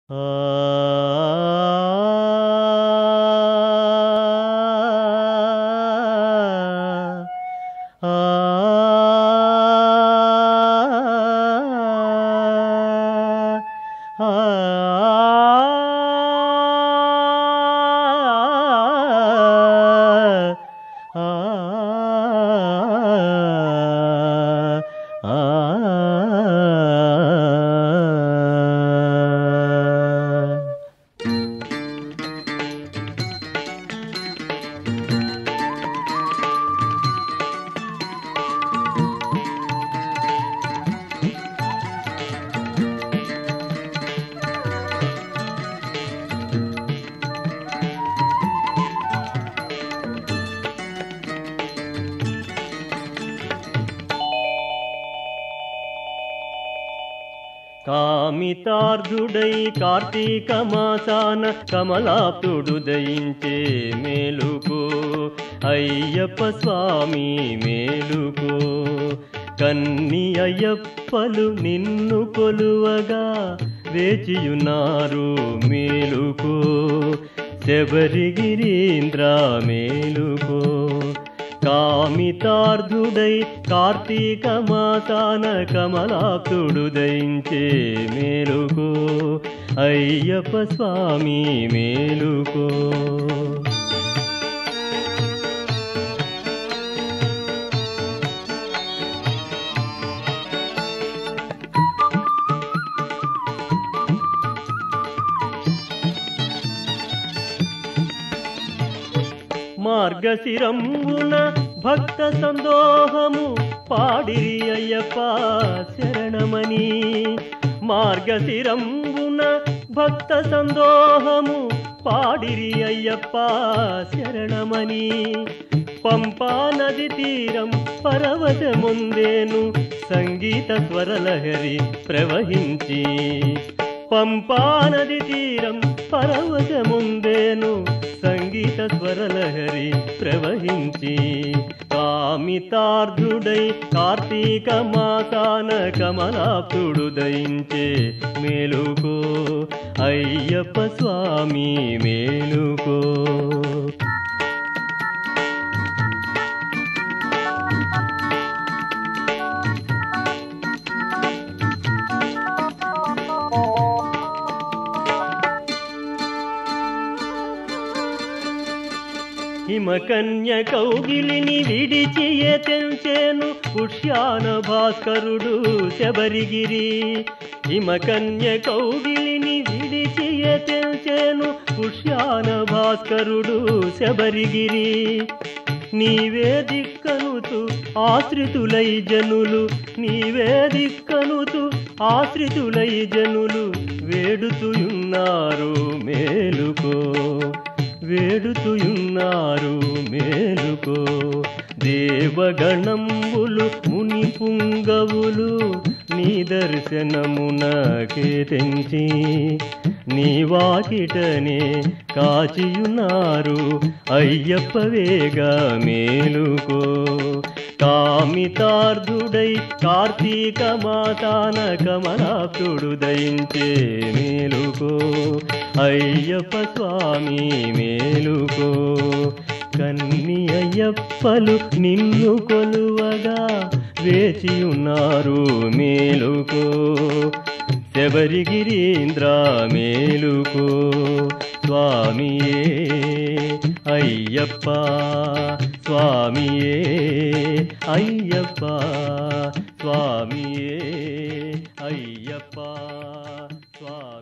కామితార్థుడై కార్తీక మాసాన కమలాప్తుడు దయించే మేలుకో అయ్యప్ప స్వామి మేలుకో కన్ని అయ్యప్పలు నిన్ను కొలువగా వేచియున్నారు మేలుకో శబరిగిరీంద్ర మేలుకో కామితార్థుడై కార్తీక మాతాన కమలాప్తుడు దయించే మేలుకో అయ్యప్ప స్వామి మేలుకో మార్గశిరంబున భక్త సందోహము పాడిరి అయ్యప్ప శరణమని మార్గశిరంబున భక్త సందోహము పాడిరి అయ్యప్ప శరణమని పంపా నది తీరం పరవశముందేను సంగీత స్వరలహరి ప్రవహించి పంపా నది తీరం పరవశముందేను సంగీత స్వరలహరి ప్రవహించి కామితార్థుడై కార్తీక మాసాన కమలాప్తుడు దయించే మేలుకో అయ్యప్ప స్వామి మేలుకో హిమకన్య కౌగిలిని విడిచి తెంచేను పుష్యాన భాస్కరుడు శబరిగిరి హిమకన్య కౌగిలిని విడిచి తెంచేను పుష్యాన భాస్కరుడు శబరిగిరి నీవే దిక్కనుతు ఆశ్రితులై జనులు నీవే దిక్కనుతు ఆశ్రితులై జనులు వేడుతుయున్నారు మేలుకో వేడుతుయున్నారు మేలుకో దేవగణంబులు ముని పుంగవులు నీ దర్శనమునకే తెంచి నీ వాకిటనే కాచియున్నారు అయ్యప్ప వేగ మేలుకో కామితార్థుడై కార్తీక మాతాన కమలాప్తుడు దయించే మేలుకో అయ్యప్ప స్వామి మేలుకో కన్ని అయ్యప్పలు నిన్ను కొలువగా వేచియున్నారు మేలుకో శబరిగిరీంద్ర మేలుకో స్వామియే అయ్యప్ప స్వామియే అయ్యప్ప స్వామియే అయ్యప్ప స్వామి